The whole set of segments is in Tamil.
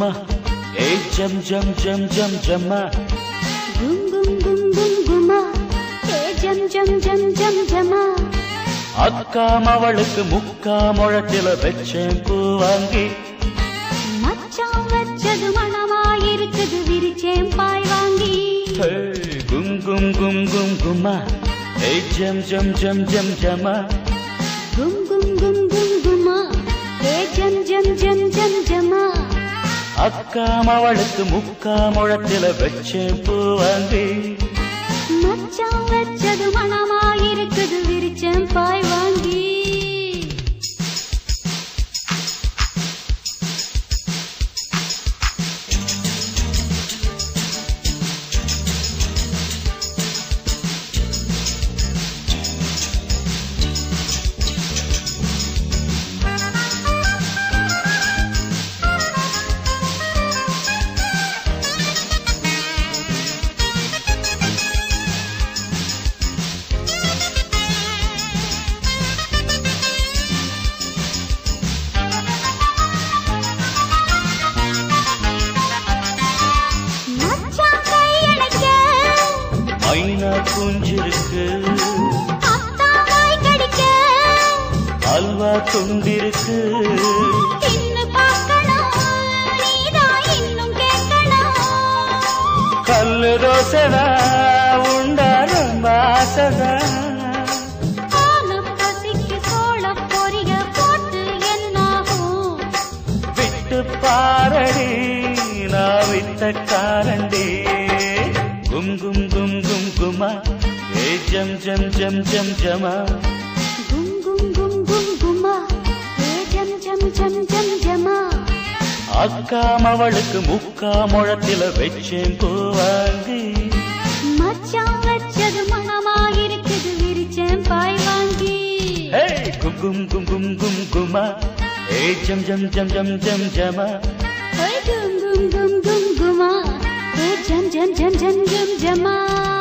கும்குமா ஏ ஜம் ஜம் ஜம் ஜம் ஜம்மா கும் கும் கும் கும் குமா ஏ ஜம் ஜம் ஜம் ஜம் ஜமா அக்காம் அவளுக்கு முக்கா முழத்தில வச்சேன் பூ வாங்கி மச்சான் வச்சது மனமாயிருக்குது விரிச்சேன் பாய் வாங்கி ஹே, கும் கும் கும் கும் கும்மா ஏ ஜம் ஜம் ஜம் ஜம் ஜம்மா கும் கும் கும் கும் குமா ஏ ஜம் ஜம் ஜம் ஜம் ஜமா அக்காம் அவளுக்கு முக்கா முழத்தில வச்சேன் பூ வாங்கி மச்சான் வச்சது மனமாயிருக்குது விரிச்சேன் பாய் வாங்கி மச்சான் கையணைக்க மைனா குஞ்சிருக்கு அத்தா வாய் கடிக்க அல்வா துண்டிருக்கு தின்னு பார்க்கணும் நீதான் இன்னும் கேட்கணும் கல்லு தோசைதா உண்டா ரொம்ப ஆசைதா ஆன பசிக்கு சோள பொரிய போட்டு என்னாகும் விட்டு பாரடி நான் விட்ட காரண்டி கும் கும் கும் கும் குமா ஏ ஜம் ஜம் ஜம் ஜம் ஜமா கும் கும் கும் கும் குமா ஏ ஜம் ஜம் ஜம் ஜம் ஜமா அக்காம் அவளுக்கு முக்கா முழத்தில வச்சேன் பூவாங்கி மச்சான் வச்சது மனமாயிருக்குது விரிச்சேன் பாய் வாங்கி ஹே கும் கும் கும் கும் கும் குமா ஏ ஜம் ஜம் ஜம் ஜம் ஜம் ஜமா ஓய் கும் கும் கும் கும் குமா ஏ ஜம் ஜம் ஜம் ஜம் ஜம் ஜமா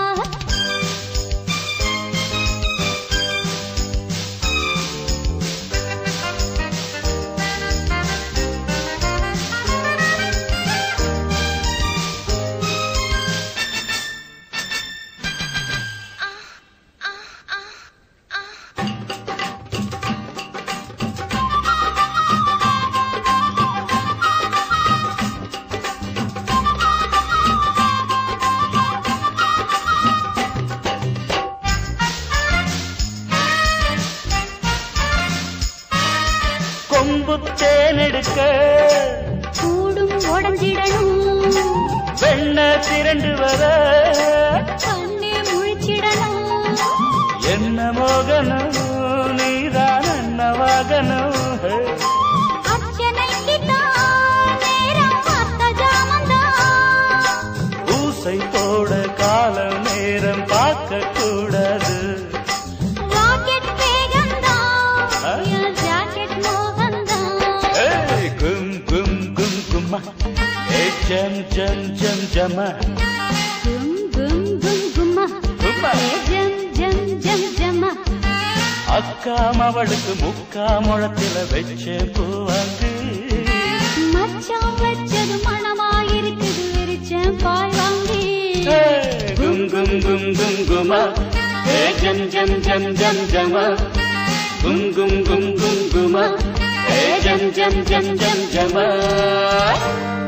கொம்பு தேனெடுக்க கூடும் உடஞ்சிடணும் வெண்ண திரண்டு வர கண்ணே முழிச்சிடணும் என்ன மோகனம் நீதான் என்ன வாகனம் ஹே. அர்ச்சனைக்கு தான் நேரம் அத்த ஜாமந்தான் ஊசை போட காலம் நேரம் பார்க்க கூடாது ராக்கெட் வேகந்தான் ஆ? என் ஜாக்கெட் மோகந்தான் ஏய், கும் கும் கும் கும்மா ஏ ஜம் ஜம் ஜம் ஜமா கும் கும் கும் கும்மா கும்மா ஏ ஜம் ஜம் ஜம் ஜம்மா அக்காம் அவளுக்கு முக்கா முழத்தில வச்ச பூவாங்கு மச்சான் வச்சது மனமாயிருக்குது விரிச்சேன் பாய் வாங்கி ஏய், கும் கும் கும் கும் குமா ஏ ஜம் ஜம் ஜம் ஜம் ஜமா கும் கும் கும் கும் குமா ஏ ஜம் ஜம் ஜம் ஜம் ஜமா